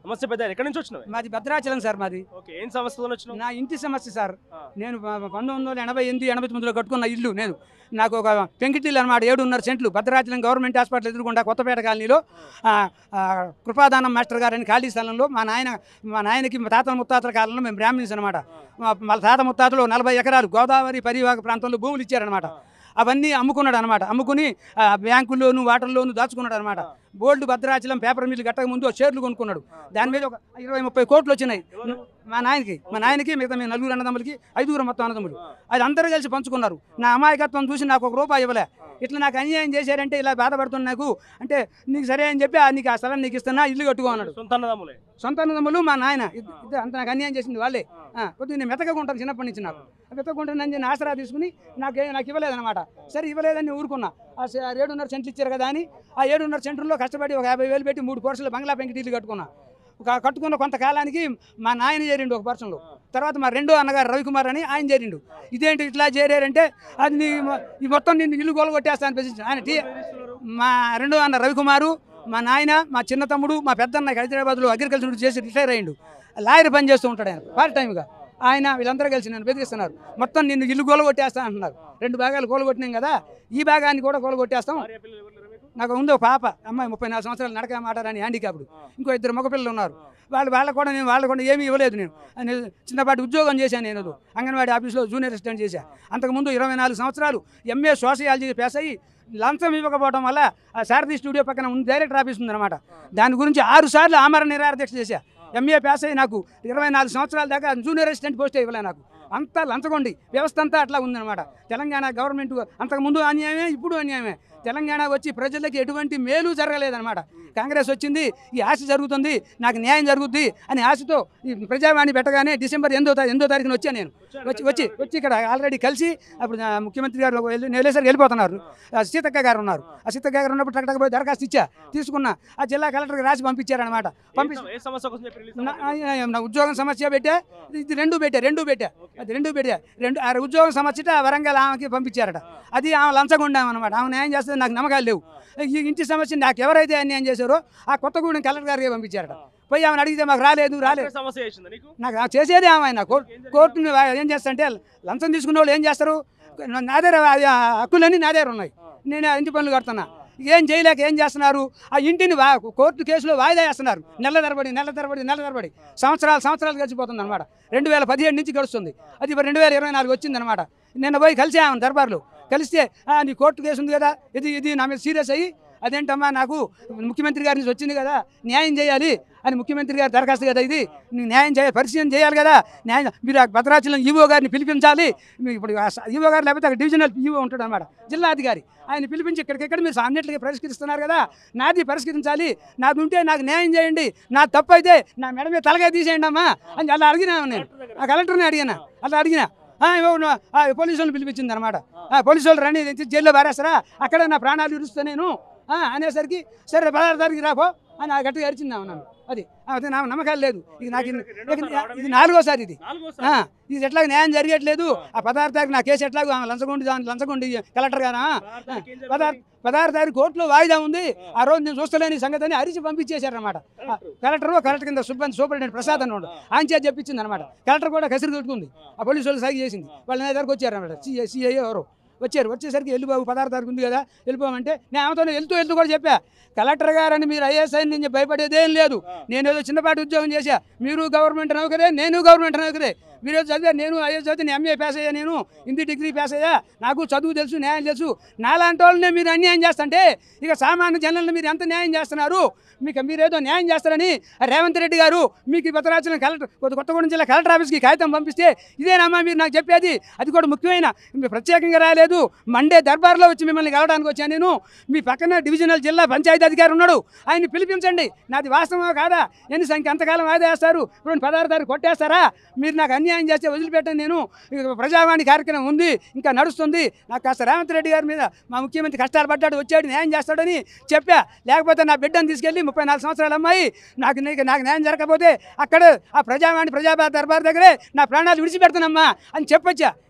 నమస్తే పెద్ద ఎక్కడి నుంచి వచ్చినావు మాది భద్రాచలం సార్ మాది ఓకే ఏం సమస్యతో వచ్చినావు నా ఇంటి సమస్య సార్ ఆ. నేను ప- పంతొమ్మిది వందల ఎనభై ఎనిమిది ఎనభై తొమ్మిదిలో కట్టుకున్న ఇల్లు నేను నాకు ఒక పెంకిటిల్లు అనమాట ఏడున్నర సెంట్లు భద్రాచలం గవర్నమెంట్ హాస్పిటల్ ఎదురుకుండా కొత్తపేట కాలనీలో ఆ, ఆ, కృపాదానం మాస్టర్ గారని ఖాళీ స్థలంలో మా నాయన మా నాయనకి మా తాతల ముత్తాతల కాలంలో మేము బ్రాహ్మణ్స్ అనమాట మా మా తాత ముత్తాతలు నలభై ఎకరాలు గోదావరి పరివాహక ప్రాంతంలో భూములు ఇచ్చారనమాట అవన్నీ అమ్ముకున్నాడు అనమాట అమ్ముకుని ఆ, బ్యాంకుల్లోను వాటర్లోను దాచుకున్నాడు అనమాట బోల్డ్ భద్రాచలం పేపర్ మిల్లు కట్టక ముందు ఓ షేర్లు కొనుక్కున్నాడు దాని మీద ఒక ఇరవై ముప్పై కోట్లు వచ్చినాయి ఎవరు? మా నాయనకి మా నాయనకి మిగతా మీ నలుగురు అన్నదమ్ములకి ఐదుగురు మొత్తం అన్నదమ్ములు అది అందరూ కలిసి పంచుకున్నారు నా అమాయకత్వం చూసి నాకు ఒక రూపాయి ఇవ్వలే ఇట్లా నాకు అన్యాయం చేశారంటే ఇలా బాధపడుతున్నా నాకు అంటే నీకు సరే అని చెప్పి "ఆ, నీకు ఆ స్థలం నీకు ఇస్తున్నా ఇల్లు కట్టుకో అన్నాడు సొంత అన్నదమ్ములే సొంత అన్నదమ్ములు మా నాయన ఇద్ద- ఇద్దరు అంత నాకు అన్యాయం చేసింది వాళ్ళే ఆ, కొద్దిగా నేను మెతకగా ఉంటాను చిన్నప్పటి నుంచి నాకు మెతకుంటానని నేను ఆసరా తీసుకుని నాకు నాకు ఇవ్వలేదన్నమాట సరే ఇవ్వలేదని ఊరుకున్నా ఆ సే- ఆ ఏడున్నర సెంట్లు ఇచ్చారు కదా అని ఆ ఏడున్నర సెంటర్లో కష్టపడి ఒక యాభై వేలు పెట్టి మూడు పోర్షన్లు బంగ్లా పెంకిటీలు కట్టుకున్నా ఒక కట్టుకున్న కొంతకాలానికి మా నాయన చేరిండు ఒక పర్సన్లో తర్వాత మా రెండో అన్నగారు రవికుమార్ అని ఆయన చేరిండు ఇదేంటి ఇట్లా చేరారంటే అది నీ మొ- ఈ మొత్తం నిన్ను ఇల్లు గోలు కొట్టేస్తా అనిపించింది ఆయన టీ మా రెండో అన్న రవికుమారు మా నాయన మా చిన్న తమ్ముడు మా పెద్దన్న హైదరాబాద్లో అగ్రికల్చర్ చేసి రిటైర్ అయ్యిండు లాయర్ పని చేస్తూ ఉంటాడు ఆయన పార్ట్ టైంగా ఆయన వీళ్ళందరూ కలిసి నన్ను బెదిరిస్తున్నారు మొత్తం నిన్ను ఇల్లు గోలు కొట్టేస్తా అంటున్నారు రెండు భాగాలు గోలు కొట్టినాం కదా ఈ భాగాన్ని కూడా గోలు కొట్టేస్తాం భార్య పిల్లలు ఎవరు లేరా మీకు? నాకు ఉంది ఒక పాప అమ్మాయి ముప్పై నాలుగు సంవత్సరాలు నడక మాటారని హ్యాండిక్యాప్డ్ ఇంకో ఇద్దరు మగపిల్లలు ఉన్నారు వాళ్ళు వాళ్ళకు కూడా నేను వాళ్ళకు కూడా ఏమీ ఇవ్వలేదు నేను నేను చిన్నపాటి ఉద్యోగం చేశాను నేను అంగన్వాడీ ఆఫీస్లో జూనియర్ అసిస్టెంట్ చేశాను అంతకుముందు ఇరవై నాలుగు సంవత్సరాలు ఎంఏ సోషియాలజీ పాస్ అయ్యి లంచం ఇవ్వకపోవడం వల్ల ఆ శారదీ స్టూడియో పక్కన ఉంది డైరెక్టర్ ఆఫీస్ ఉందన్నమాట దాని గురించి ఆరు సార్లు ఆమరణ నిరాదీక్ష చేశా ఎంఏ పాస్ అయ్యి నాకు ఇరవై నాలుగు సంవత్సరాల దాకా జూనియర్ అసిస్టెంట్ పోస్టే ఇవ్వలే నాకు అంతా లంచగొండి వ్యవస్థ అంతా అట్లా ఉందన్నమాట తెలంగాణ గవర్నమెంట్ అంతకుముందు అన్యాయమే ఇప్పుడు అన్యాయమే తెలంగాణ వచ్చి ప్రజలకి ఎటువంటి మేలు జరగలేదన్నమాట కాంగ్రెస్ వచ్చింది ఈ ఆశ జరుగుతుంది నాకు న్యాయం జరుగుద్ది అని ఆశతో ఈ ప్రజావాణి పెట్టగానే డిసెంబర్ ఎనిమిదో తారీఖు ఎనిమిదో తారీఖున వచ్చాను నేను వచ్చి వచ్చి వచ్చి ఇక్కడ ఆల్రెడీ కలిసి అప్పుడు నా ముఖ్యమంత్రి గారు వెళ్ళి వెళ్ళేసరికి వెళ్ళిపోతున్నారు ఆ సీతక్క గారు ఉన్నారు ఆ సీతక్క గారు ఉన్నప్పుడు టక్ పోయి దరఖాస్తు ఇచ్చా తీసుకున్నా ఆ జిల్లా కలెక్టర్కి రాసి పంపించారనమాట ఏ పంపించి సమ- ఏ సమస్య కోసం చెప్పి రిలీజ్ నా ఆ, నా ఉద్యోగం సమస్య పెట్టా ఇది రెండు పెట్టా రెండు పెట్టా అది రెండు పెట్టా రెండు ఆ ఉద్యోగం సమస్య వరంగల్ ఆమెకి పంపించారట అది ఆమె లంచగొండాం అనమాట ఆమె న్యాయం చేస్తే నాకు నమ్మకాలు లేవు ఈ ఇంటి సమస్య నాకు ఎవరైతే అన్యాయం చేశారో ఆ కొత్తగూడెం కలెక్టర్ గారికి పంపించారట పోయి ఆమెను అడిగితే మాకు రాలేదు రాలేదు ఏ సమస్య చేసిందా నీకు నాకు ఆ చేసేది ఆమె ఆయన కోర్టు కోర్టుని వా- ఏం చేస్తారంటే లంచం తీసుకునే వాళ్ళు ఏం చేస్తారు నా దగ్గర ఆ- ఆ హక్కులన్నీ నా దగ్గర ఉన్నాయి నేను ఆ ఇంటి పనులు కడుతున్నా ఏం చేయలేక ఏం చేస్తున్నారు ఆ ఇంటిని వా కోర్టు కేసులో వాయిదా వేస్తున్నారు నెల తరబడి నెల తరబడి నెల తరబడి సంవత్సరాలు సంవత్సరాలు గడిచిపోతుంది అనమాట రెండు వేల పదిహేడు నుంచి గడుస్తుంది అది ఇప్పుడు రెండు వేల ఇరవై నాలుగు వచ్చిందనమాట నిన్న పోయి కలిసి ఆమె దర్బార్లో కలిస్తే "ఆ, నీ కోర్టు కేసు ఉంది కదా ఇది ఇది నా మీద సీరియస్ అయ్యి అదేంటమ్మా నాకు ముఖ్యమంత్రి గారి నుంచి వచ్చింది కదా న్యాయం చేయాలి అని ముఖ్యమంత్రి గారి దరఖాస్తు కదా ఇది నీకు న్యాయం చేయాలి పరిశీలన చేయాలి కదా న్యాయం మీరు ఆ భద్రాచలం ఈవో గారిని పిలిపించాలి మీకు ఇప్పుడు ఆ స- ఈవో గారు లేకపోతే అక్కడ డివిజనల్ ఈవో ఉంటాడు అనమాట జిల్లాధికారి ఆయన పిలిపించి ఇక్కడికెక్కడ మీరు అన్నింటికి పరిష్కరిస్తున్నారు కదా నాది పరిష్కరించాలి నాది ఉంటే నాకు న్యాయం చేయండి నా తప్పు అయితే నా మెడ మీద తలగా తీసేయండి అమ్మా అని అలా అడిగినా నేను ఆ కలెక్టర్ని అడిగినా అలా అడిగినా "ఆ, ఇవ్వు నువ్వు." ఆ, పోలీసు వాళ్ళు పిలిపించింది అనమాట పోలీసు వాళ్ళు రండి ఇది జైల్లో పారేస్తారా అక్కడ నా ప్రాణాలు ఇరుస్తా నేను ఆ, అనేసరికి సరే పదహారు తారీఖు రాపో అని ఆ గట్టిగా అరిచింది ఆమె నన్ను అది అది నా నమ్మకాలు లేదు ఇది నాకు ఇది- ఇది- ఇది నాలుగోసారి ఇది నాలుగోసారి ఆ, ఇది ఎట్లా న్యాయం జరిగట్లేదు ఆ పదహారు తారీఖు నా కేసు ఎట్లాగో ఆమె లంచగొండి దాని లంచగొండి కలెక్టర్ గారా పదహారు తారీఖు ఏం జరిగింది? పదహారు పదహారు తారీఖు కోర్టులో వాయిదా ఉంది ఆ రోజు నేను చూస్తలేని సంగతి అని అరిచి పంపించేశారనమాట కలెక్టర్ కలెక్టర్ కింద సుబ్బంది సూపరింటెండెంట్ ప్రసాద్ అన్నాడు ఆయన చేతి చెప్పించింది అనమాట కలెక్టర్ కూడా కసిరి కొట్టుకుంది ఆ పోలీసు వాళ్ళు సాగి చేసింది వాళ్ళ నా దగ్గరకు వచ్చారనమాట సిఐ సిఐ ఎవరు వచ్చారు వచ్చేసరికి వెళ్ళిపోవు పదహారు తారీఖు ఉంది కదా వెళ్ళిపోమంటే నేను ఆమెతో వెళ్తూ వెళ్తూ కూడా చెప్పా కలెక్టర్ గారని మీరు ఐఏఎస్ అని నేను భయపడేదేం లేదు నేను ఏదో చిన్నపాటి ఉద్యోగం చేశా మీరు గవర్నమెంట్ నౌకరే నేను గవర్నమెంట్ నౌకరే మీరు ఏదో చదివా నేను ఐఏఎస్ చదివి నేను ఎంఏ పాస్ అయ్యా నేను హిందీ డిగ్రీ పాస్ అయ్యా నాకు చదువు తెలుసు న్యాయం తెలుసు నాలాంటి వాళ్ళనే మీరు అన్యాయం చేస్తుంటే ఇక సామాన్య జనాలను మీరు ఎంత న్యాయం చేస్తున్నారు మీకు మీరేదో న్యాయం చేస్తారని రేవంత్ రెడ్డి గారు మీకు ఈ భద్రాచలం కలెక్టర్ కొత్త కొత్తగూడెం జిల్లా కలెక్టర్ ఆఫీస్కి కాగితం పంపిస్తే ఇదేనమ్మా మీరు నాకు చెప్పేది అది కూడా ముఖ్యమైన మీరు ప్రత్యేకంగా రాలేదు మండే దర్బార్లో వచ్చి మిమ్మల్ని కలవడానికి వచ్చాను నేను మీ పక్కన డివిజనల్ జిల్లా పంచాయతీ అధికారి ఉన్నాడు ఆయన్ని పిలిపించండి నాది వాస్తవమా కాదా ఎన్ని సంఖ్య ఎంతకాలం వాయిదా వేస్తారు ఇప్పుడు పదహారు తారీఖు కొట్టేస్తారా మీరు నాకు అన్యాయం చేస్తే వదిలిపెట్టండి నేను ఇక ప్రజావాణి కార్యక్రమం ఉంది ఇంకా నడుస్తుంది నాకు కాస్త రేవంత్ రెడ్డి గారి మీద మా ముఖ్యమంత్రి కష్టాలు పడ్డాడు వచ్చాడు న్యాయం చేస్తాడని చెప్పా లేకపోతే నా బిడ్డను తీసుకెళ్ళి ముప్పై నాలుగు సంవత్సరాల అమ్మాయి నాకు నీకు నాకు న్యాయం జరగకపోతే అక్కడ ఆ ప్రజావాణి ప్రజా దర్బార్ దగ్గరే నా ప్రాణాలు విడిచిపెడతానమ్మా అని చెప్పొచ్చా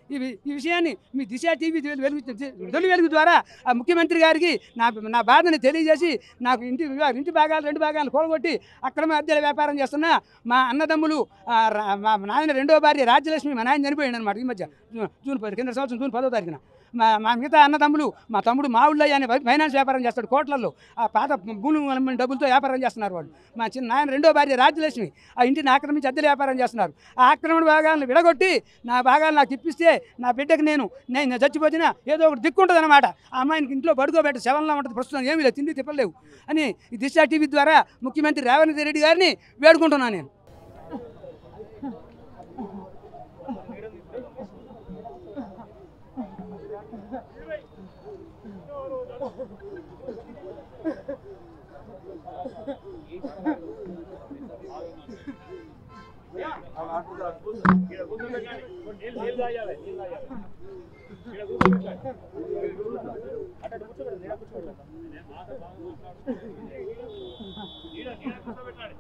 ఈ వి- ఈ విషయాన్ని మీ దిశ టీవీ వెలుగు తొలి వెలుగు ద్వారా ఆ ముఖ్యమంత్రి గారికి నా నా బాధని తెలియజేసి నాకు ఇంటి విభా- ఇంటి భాగాలు రెండు భాగాలు కూడగొట్టి అక్రమ అద్దెల వ్యాపారం చేస్తున్న మా అన్నదమ్ములు ఆ, రా- మా నాయన రెండో భార్య రాజ్యలక్ష్మి మా నాయన చనిపోయాడు అనమాట ఈ మధ్య జూన్ జూన్ పది కింద సంవత్సరం జూన్ పదో తారీఖున మా మా మిగతా అన్నదమ్ములు మా తమ్ముడు మా ఊళ్ళయ్య అనే ఫైనాన్స్ వ్యాపారం చేస్తాడు కోట్లలో ఆ పాత భూమి అమ్మిన డబ్బులతో వ్యాపారం చేస్తున్నారు వాళ్ళు మా చిన్న నాయన రెండో భార్య రాజ్యలక్ష్మి ఆ ఇంటిని ఆక్రమించి అద్దెల వ్యాపారం చేస్తున్నారు ఆ ఆక్రమణ భాగాలను విడగొట్టి నా భాగాలు నాకు ఇప్పిస్తే నా బిడ్డకి నేను నేను చచ్చిపోతున్నా ఏదో ఒకటి దిక్కుంటుంది అనమాట ఆ అమ్మాయికి ఇంట్లో పడుకోబెట్టి శవంలో ఉంటుంది ప్రస్తుతం ఏమీ లేదు తిండి తిప్పలేవు అని ఈ దిశ టీవీ ద్వారా ముఖ్యమంత్రి రేవంత్ రెడ్డి గారిని వేడుకుంటున్నాను నేను ఈడ కూర్చోబెట్టాలి. నీళ్ళు- నీళ్ళు తాగాలి, నీళ్ళు తాగాలి. ఈడ కూర్చోబెట్టాలి. అటు అటు కూర్చోబెట్టాలి, ఈడ కూర్చోబెట్టాలి. ఈడ- ఈడ కూర్చోబెట్టాలి.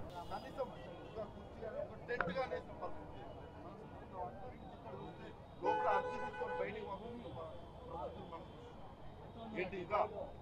లోపల అర్థం తీసుకొని బయటికి పంపించాలి ఏంటి ఇంకా